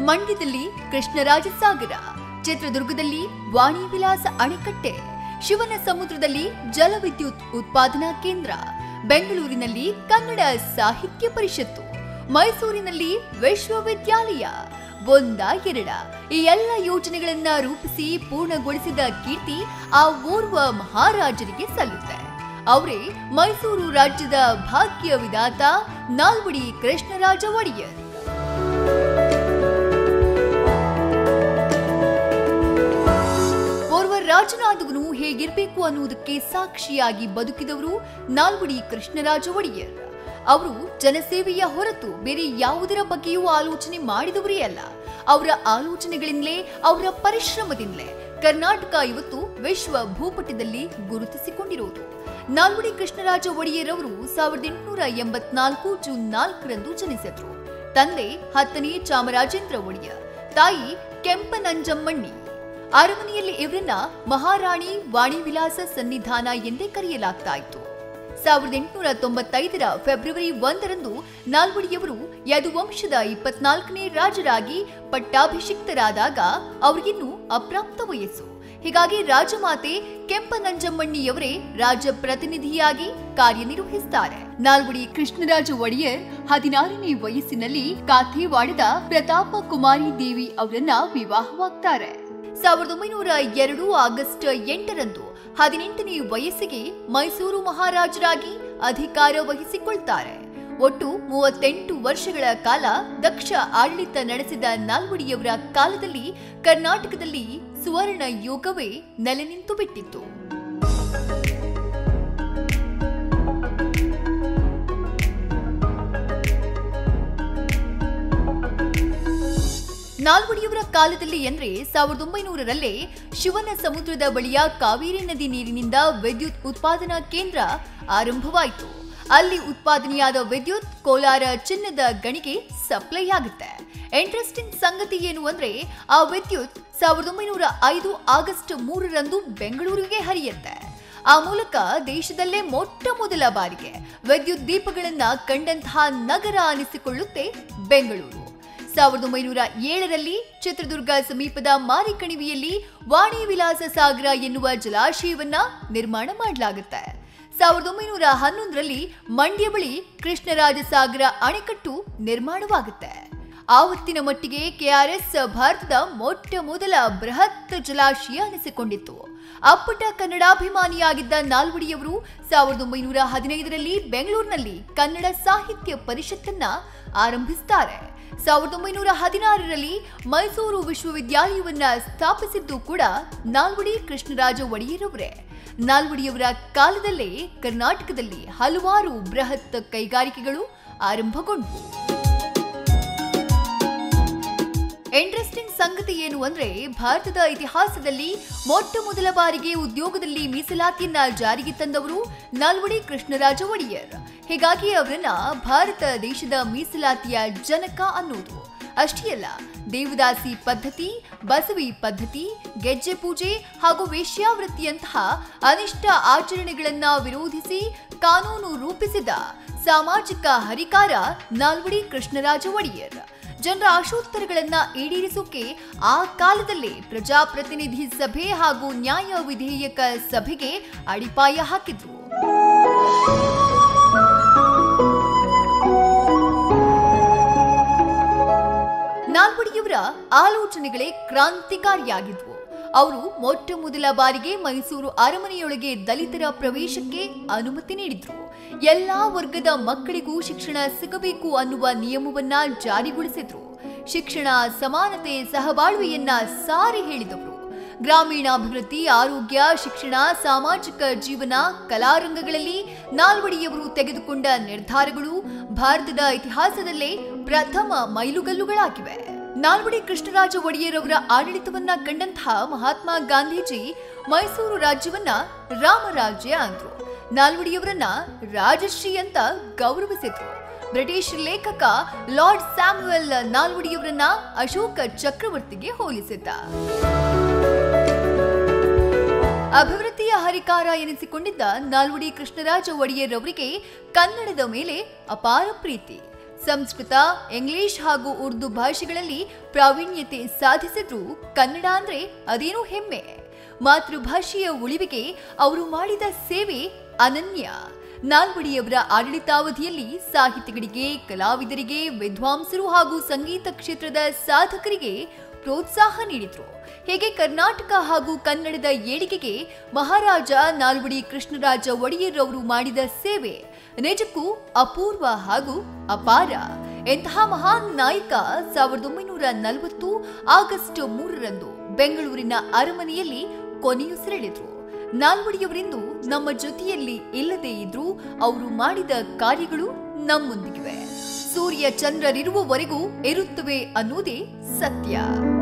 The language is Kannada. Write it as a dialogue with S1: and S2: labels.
S1: ಮಂಡ್ಯದಲ್ಲಿ ಕೃಷ್ಣರಾಜ ಸಾಗರ ಚಿತ್ರದುರ್ಗದಲ್ಲಿ ವಾಣಿ ವಿಲಾಸ ಅಣೆಕಟ್ಟೆ ಶಿವನ ಸಮುದ್ರದಲ್ಲಿ ಜಲವಿದ್ಯುತ್ ಉತ್ಪಾದನಾ ಕೇಂದ್ರ ಬೆಂಗಳೂರಿನಲ್ಲಿ ಕನ್ನಡ ಸಾಹಿತ್ಯ ಪರಿಷತ್ತು ಮೈಸೂರಿನಲ್ಲಿ ವಿಶ್ವವಿದ್ಯಾಲಯ ಒಂದ ಎರಡ ಈ ಎಲ್ಲ ಯೋಜನೆಗಳನ್ನ ರೂಪಿಸಿ ಪೂರ್ಣಗೊಳಿಸಿದ ಕೀರ್ತಿ ಆ ಓರ್ವ ಮಹಾರಾಜರಿಗೆ ಸಲ್ಲುತ್ತೆ ಅವರೇ ಮೈಸೂರು ರಾಜ್ಯದ ಭಾಗ್ಯ ವಿಧಾತ ನಾಲ್ವಡಿ ಕೃಷ್ಣರಾಜ ಒಡೆಯರ್ ಓರ್ವ ರಾಜನಾದವನು ಹೇಗಿರ್ಬೇಕು ಅನ್ನುವುದಕ್ಕೆ ಸಾಕ್ಷಿಯಾಗಿ ಬದುಕಿದವರು ನಾಲ್ವಡಿ ಕೃಷ್ಣರಾಜ ಒಡೆಯರ್ ಅವರು ಜನಸೇವೆಯ ಹೊರತು ಬೇರೆ ಯಾವುದರ ಬಗ್ಗೆಯೂ ಆಲೋಚನೆ ಮಾಡಿದವರೇ ಅಲ್ಲ ಅವರ ಆಲೋಚನೆಗಳಿಂದಲೇ ಅವರ ಪರಿಶ್ರಮದಿಂದಲೇ ಕರ್ನಾಟಕ ಇವತ್ತು ವಿಶ್ವ ಭೂಪಟದಲ್ಲಿ ಗುರುತಿಸಿಕೊಂಡಿರುವುದು ನಾಲ್ವಡಿ ಕೃಷ್ಣರಾಜ ಒಡೆಯರ್ ಅವರು ಸಾವಿರದ ಎಂಟುನೂರ ಎಂಬತ್ನಾಲ್ಕು ಜೂನ್ ನಾಲ್ಕರಂದು ಜನಿಸಿದ್ರು ತಂದೆ ಹತ್ತನೇ ಚಾಮರಾಜೇಂದ್ರ ಒಡೆಯರ್ ತಾಯಿ ಕೆಂಪನಂಜಮ್ಮಣ್ಣಿ ಅರಮನೆಯಲ್ಲಿ ಇವರನ್ನ ಮಹಾರಾಣಿ ವಾಣಿವಿಲಾಸ ಸನ್ನಿಧಾನ ಎಂದೇ ಕರೆಯಲಾಗ್ತಾ ಇತ್ತು ಸಾವಿರದ ಎಂಟುನೂರ ತೊಂಬತ್ತೈದರ ಫೆಬ್ರವರಿ ಒಂದರಂದು ನಾಲ್ವಡಿಯವರು ಯದುವಂಶದ ಇಪ್ಪತ್ನಾಲ್ಕನೇ ರಾಜರಾಗಿ ಪಟ್ಟಾಭಿಷಿಕ್ತರಾದಾಗ ಅವರಿಗಿನ್ನೂ ಅಪ್ರಾಪ್ತ ವಯಸ್ಸು ಹೀಗಾಗಿ ರಾಜಮಾತೆ ಕೆಂಪನಂಜಮ್ಮಣ್ಣಿಯವರೇ ರಾಜ ಪ್ರತಿನಿಧಿಯಾಗಿ ಕಾರ್ಯನಿರ್ವಹಿಸುತ್ತಾರೆ ನಾಲ್ವಡಿ ಕೃಷ್ಣರಾಜ ಒಡೆಯರ್ ಹದಿನಾರನೇ ವಯಸ್ಸಿನಲ್ಲಿ ಕಾಥೇವಾಡದ ಪ್ರತಾಪ ಕುಮಾರಿ ದೇವಿ ಅವರನ್ನ ವಿವಾಹವಾಗ್ತಾರೆ ಸಾವಿರದ ಒಂಬೈನೂರ ಎರಡು ಆಗಸ್ಟ್ ಎಂಟರಂದು ಹದಿನೆಂಟನೇ ವಯಸ್ಸಿಗೆ ಮೈಸೂರು ಮಹಾರಾಜರಾಗಿ ಅಧಿಕಾರ ವಹಿಸಿಕೊಳ್ತಾರೆ ಒಟ್ಟು ಮೂವತ್ತೆಂಟು ವರ್ಷಗಳ ಕಾಲ ದಕ್ಷ ಆಡಳಿತ ನಡೆಸಿದ ನಾಲ್ವಡಿಯವರ ಕಾಲದಲ್ಲಿ ಕರ್ನಾಟಕದಲ್ಲಿ ಸುವರ್ಣ ಯುಗವೇ ನೆಲೆ ನಿಂತು ಬಿಟ್ಟಿತ್ತು ನಾಲ್ವಡಿಯವರ ಕಾಲದಲ್ಲಿ ಅಂದ್ರೆ ಸಾವಿರದ ಒಂಬೈನೂರರಲ್ಲೇ ಶಿವನ ಸಮುದ್ರದ ಬಳಿಯ ಕಾವೇರಿ ನದಿ ನೀರಿನಿಂದ ವಿದ್ಯುತ್ ಉತ್ಪಾದನಾ ಕೇಂದ್ರ ಆರಂಭವಾಯಿತು ಅಲ್ಲಿ ಉತ್ಪಾದನೆಯಾದ ವಿದ್ಯುತ್ ಕೋಲಾರ ಚಿನ್ನದ ಗಣಿಗೆ ಸಪ್ಲೈ ಆಗುತ್ತೆ ಇಂಟ್ರೆಸ್ಟಿಂಗ್ ಸಂಗತಿ ಏನು ಅಂದ್ರೆ ಆ ವಿದ್ಯುತ್ ಸಾವಿರದ ಒಂಬೈನೂರ ಐದು ಆಗಸ್ಟ್ ಮೂರರಂದು ಬೆಂಗಳೂರಿಗೆ ಹರಿಯುತ್ತೆ ಆ ಮೂಲಕ ದೇಶದಲ್ಲೇ ಮೊಟ್ಟ ಮೊದಲ ಬಾರಿಗೆ ವಿದ್ಯುತ್ ದೀಪಗಳನ್ನ ಕಂಡಂತಹ ನಗರ ಅನಿಸಿಕೊಳ್ಳುತ್ತೆ ಬೆಂಗಳೂರು ಸಾವಿರದ ಒಂಬೈನೂರ ಏಳರಲ್ಲಿ ಚಿತ್ರದುರ್ಗ ಸಮೀಪದ ಮಾರಿಕಣಿವೆಯಲ್ಲಿ ವಾಣಿ ವಿಲಾಸ ಸಾಗರ ಎನ್ನುವ ಜಲಾಶಯವನ್ನ ನಿರ್ಮಾಣ ಮಾಡಲಾಗುತ್ತೆ ಸಾವಿರದ ಒಂಬೈನೂರ ಹನ್ನೊಂದರಲ್ಲಿ ಮಂಡ್ಯ ಬಳಿ ಕೃಷ್ಣರಾಜ ಸಾಗರ ಅಣೆಕಟ್ಟು ನಿರ್ಮಾಣವಾಗುತ್ತೆ ಆವತ್ತಿನ ಮಟ್ಟಿಗೆ ಕೆಆರ್ಎಸ್ ಭಾರತದ ಮೊಟ್ಟ ಮೊದಲ ಬೃಹತ್ ಜಲಾಶಯ ಅನಿಸಿಕೊಂಡಿತ್ತು ಅಪ್ಪಟ ಕನ್ನಡಾಭಿಮಾನಿಯಾಗಿದ್ದ ನಾಲ್ವಡಿಯವರು ಸಾವಿರದ ಒಂಬೈನೂರ ಹದಿನೈದರಲ್ಲಿ ಬೆಂಗಳೂರಿನಲ್ಲಿ ಕನ್ನಡ ಸಾಹಿತ್ಯ ಪರಿಷತ್ತನ್ನ ಆರಂಭಿಸುತ್ತಾರೆ ಸಾವಿರದ ಒಂಬೈನೂರ ಹದಿನಾರರಲ್ಲಿ ಮೈಸೂರು ವಿಶ್ವವಿದ್ಯಾಲಯವನ್ನ ಸ್ಥಾಪಿಸಿದ್ದು ಕೂಡ ನಾಲ್ವಡಿ ಕೃಷ್ಣರಾಜ ಒಡೆಯರವರೇ ನಾಲ್ವಡಿಯವರ ಕಾಲದಲ್ಲೇ ಕರ್ನಾಟಕದಲ್ಲಿ ಹಲವಾರು ಬೃಹತ್ ಕೈಗಾರಿಕೆಗಳು ಆರಂಭಗೊಂಡವು ಇಂಟ್ರೆಸ್ಟಿಂಗ್ ಸಂಗತಿ ಏನು ಅಂದ್ರೆ ಭಾರತದ ಇತಿಹಾಸದಲ್ಲಿ ಮೊಟ್ಟ ಮೊದಲ ಬಾರಿಗೆ ಉದ್ಯೋಗದಲ್ಲಿ ಮೀಸಲಾತಿಯನ್ನ ಜಾರಿಗೆ ತಂದವರು ನಾಲ್ವಡಿ ಕೃಷ್ಣರಾಜ ಒಡೆಯರ್ ಹೀಗಾಗಿ ಅವರನ್ನ ಭಾರತ ದೇಶದ ಮೀಸಲಾತಿಯ ಜನಕ ಅನ್ನೋದು ಅಷ್ಟೇ ಅಲ್ಲ ದೇವದಾಸಿ ಪದ್ಧತಿ ಬಸವಿ ಪದ್ಧತಿ ಗೆಜ್ಜೆ ಪೂಜೆ ಹಾಗೂ ವೇಶ್ಯಾವೃತ್ತಿಯಂತಹ ಅನಿಷ್ಟ ಆಚರಣೆಗಳನ್ನ ವಿರೋಧಿಸಿ ಕಾನೂನು ರೂಪಿಸಿದ ಸಾಮಾಜಿಕ ಹರಿಕಾರ ನಾಲ್ವಡಿ ಕೃಷ್ಣರಾಜ ಒಡೆಯರ್ ಜನರ ಆಶೋತ್ತರಗಳನ್ನ ಈಡೇರಿಸೋಕೆ ಆ ಕಾಲದಲ್ಲೇ ಪ್ರಜಾಪ್ರತಿನಿಧಿ ಸಭೆ ಹಾಗೂ ನ್ಯಾಯ ವಿಧೇಯಕ ಸಭೆಗೆ ಅಡಿಪಾಯ ಹಾಕಿದ್ರು ನಾಲ್ವಡಿಯವರ ಆಲೋಚನೆಗಳೇ ಕ್ರಾಂತಿಕಾರಿಯಾಗಿದ್ವು ಅವರು ಮೊಟ್ಟ ಮೊದಲ ಬಾರಿಗೆ ಮೈಸೂರು ಅರಮನೆಯೊಳಗೆ ದಲಿತರ ಪ್ರವೇಶಕ್ಕೆ ಅನುಮತಿ ನೀಡಿದ್ರು ಎಲ್ಲಾ ವರ್ಗದ ಮಕ್ಕಳಿಗೂ ಶಿಕ್ಷಣ ಸಿಗಬೇಕು ಅನ್ನುವ ನಿಯಮವನ್ನ ಜಾರಿಗೊಳಿಸಿದ್ರು ಶಿಕ್ಷಣ ಸಮಾನತೆ ಸಹಬಾಳ್ವೆಯನ್ನ ಸಾರಿ ಹೇಳಿದವರು ಗ್ರಾಮೀಣಾಭಿವೃದ್ಧಿ ಆರೋಗ್ಯ ಶಿಕ್ಷಣ ಸಾಮಾಜಿಕ ಜೀವನ ಕಲಾರಂಗಗಳಲ್ಲಿ ನಾಲ್ವಡಿಯವರು ತೆಗೆದುಕೊಂಡ ನಿರ್ಧಾರಗಳು ಭಾರತದ ಇತಿಹಾಸದಲ್ಲೇ ಪ್ರಥಮ ಮೈಲುಗಲ್ಲುಗಳಾಗಿವೆ ನಾಲ್ವಡಿ ಕೃಷ್ಣರಾಜ ಒಡೆಯರವರ ಆಡಳಿತವನ್ನ ಕಂಡಂತಹ ಮಹಾತ್ಮ ಗಾಂಧೀಜಿ ಮೈಸೂರು ರಾಜ್ಯವನ್ನ ರಾಮರಾಜ್ಯ ಅಂದ್ರು ನಾಲ್ವಡಿಯವರನ್ನ ರಾಜಶ್ರೀ ಅಂತ ಗೌರವಿಸಿದ್ರು ಬ್ರಿಟಿಷ್ ಲೇಖಕ ಲಾರ್ಡ್ ಸ್ಯಾಮ್ಯುಯಲ್ ನಾಲ್ವಡಿಯವರನ್ನ ಅಶೋಕ ಚಕ್ರವರ್ತಿಗೆ ಹೋಲಿಸಿದ್ದ ಅಭಿವೃದ್ಧಿಯ ಹರಿಕಾರ ಎನಿಸಿಕೊಂಡಿದ್ದ ನಾಲ್ವಡಿ ಕೃಷ್ಣರಾಜ ಒಡೆಯರ್ ಅವರಿಗೆ ಕನ್ನಡದ ಮೇಲೆ ಅಪಾರ ಪ್ರೀತಿ ಸಂಸ್ಕೃತ ಇಂಗ್ಲಿಷ್ ಹಾಗೂ ಉರ್ದು ಭಾಷೆಗಳಲ್ಲಿ ಪ್ರಾವೀಣ್ಯತೆ ಸಾಧಿಸಿದ್ರು ಕನ್ನಡ ಅಂದ್ರೆ ಅದೇನೋ ಹೆಮ್ಮೆ ಮಾತೃಭಾಷೆಯ ಉಳಿವಿಗೆ ಅವರು ಮಾಡಿದ ಸೇವೆ ಅನನ್ಯ ನಾಲ್ವಡಿಯವರ ಆಡಳಿತಾವಧಿಯಲ್ಲಿ ಸಾಹಿತಿಗಳಿಗೆ ಕಲಾವಿದರಿಗೆ ವಿದ್ವಾಂಸರು ಹಾಗೂ ಸಂಗೀತ ಕ್ಷೇತ್ರದ ಸಾಧಕರಿಗೆ ಪ್ರೋತ್ಸಾಹ ನೀಡಿದ್ರು ಹೀಗೆ ಕರ್ನಾಟಕ ಹಾಗೂ ಕನ್ನಡದ ಏಳಿಗೆಗೆ ಮಹಾರಾಜ ನಾಲ್ವಡಿ ಕೃಷ್ಣರಾಜ ಒಡೆಯರ್ ಅವರು ಮಾಡಿದ ಸೇವೆ ನಿಜಕ್ಕೂ ಅಪೂರ್ವ ಹಾಗೂ ಅಪಾರ ಎಂತಹ ಮಹಾನ್ ನಾಯಕ ಸಾವಿರದ ಒಂಬೈನೂರ ನಲವತ್ತು ಆಗಸ್ಟ್ ಮೂರರಂದು ಬೆಂಗಳೂರಿನ ಅರಮನೆಯಲ್ಲಿ ಕೊನೆಯುಸಿರೆಳೆದ್ರು ನಾಲ್ವಡಿಯವರಿಂದು ನಮ್ಮ ಜೊತೆಯಲ್ಲಿ ಇಲ್ಲದೇ ಇದ್ರೂ ಅವರು ಮಾಡಿದ ಕಾರ್ಯಗಳು ನಮ್ಮೊಂದಿಗಿವೆ ಸೂರ್ಯ ಚಂದ್ರರಿರುವವರೆಗೂ ಇರುತ್ತವೆ ಅನ್ನೋದೇ ಸತ್ಯ